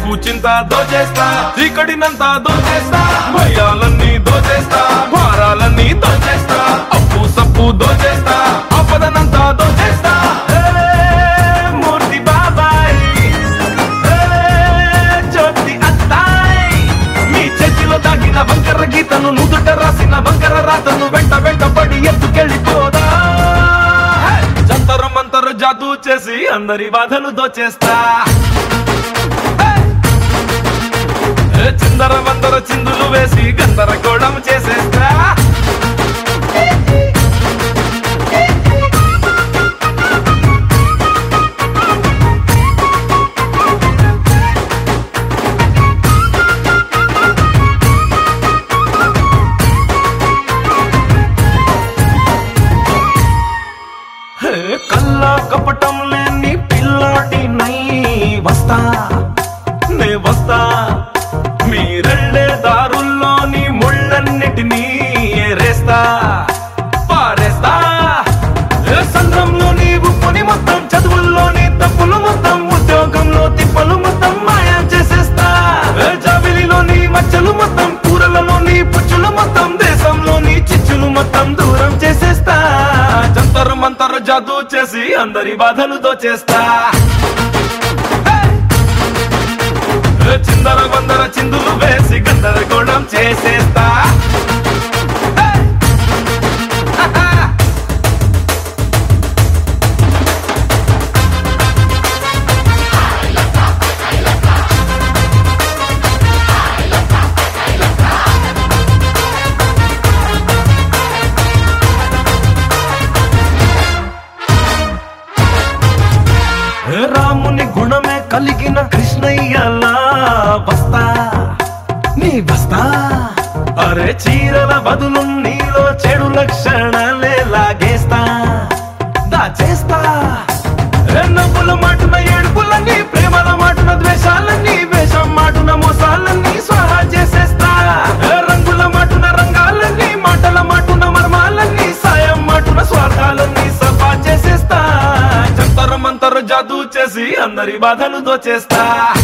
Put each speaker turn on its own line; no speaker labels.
సిగ్గు చింత దోచేస్తా చీకటినంతా దోచేస్తా భయాలన్నీ దోచేస్తా భారాలన్నీ దోచేస్తా అప్పు సప్పు దోచేస్తా ఆపదనంతా దోచేస్తా ఏ, మూర్తి బాబాయ్ ఏ, జ్యోతి అత్తాయ్ మీ చేతిలో దాగిన వంకర గీతను నుదుట రాసిన వంకర రాతను వెంట వెంట పడి ఎత్తుకెళ్ళిపోదా జంతర మంతర జాదూ చేసి అందరి బాధలు దోచేస్తా ఏ, చిందర వందర చిందులు వేసి గందరగోళం చేసేస్తా హే, కల్లా కపటం లేని పిల్లాటి నై వస్తా నే వస్తా మీరెళ్ళే దారుల్లోని ముళ్ళన్నిటినీ ఏరేస్తా పారేస్తా ఏ సంద్రంలోని ఉప్పుని మొత్తం చదువుల్లోని తప్పులు మొత్తం ఉద్యోగంలో తిప్పలు మొత్తం మాయా చేసేస్తా ఏ జాబిలిలోని మచ్చలు మొత్తం కూరలలోని పుచ్చులు మొత్తం దేశంలోని చిచ్చులు మొత్తం దూరం చేసేస్తా జంతరు మంతరు జాదూ చేసి అందరి బాధలు దోచేస్తా ఏ చిందర వందర చిందులు వేసి గందరగోళం చేసేస్తా ఏ రాముని గుణమే కలిగిన కృష్ణయ్యలా వస్తా నీ వస్తా అరే చీరల బదులు నీలో చెడు లక్షణాలే లాగేస్తా దాచేస్తా ఏ నవ్వుల మాటున ఏడుపులన్నీ ప్రేమల మాటున ద్వేషాలన్నీ వేషం మాటున మోసాలన్నీ స్వాహా చేసేస్తా ఏ రంగుల మాటున రంగాలన్నీ మాటల మాటున మర్మాలన్నీ సాయం మాటున స్వార్థాలన్నీ సఫా చేసేస్తా జంతర మంతర జాదూ చేసి అందరి బాధలు దోచేస్తా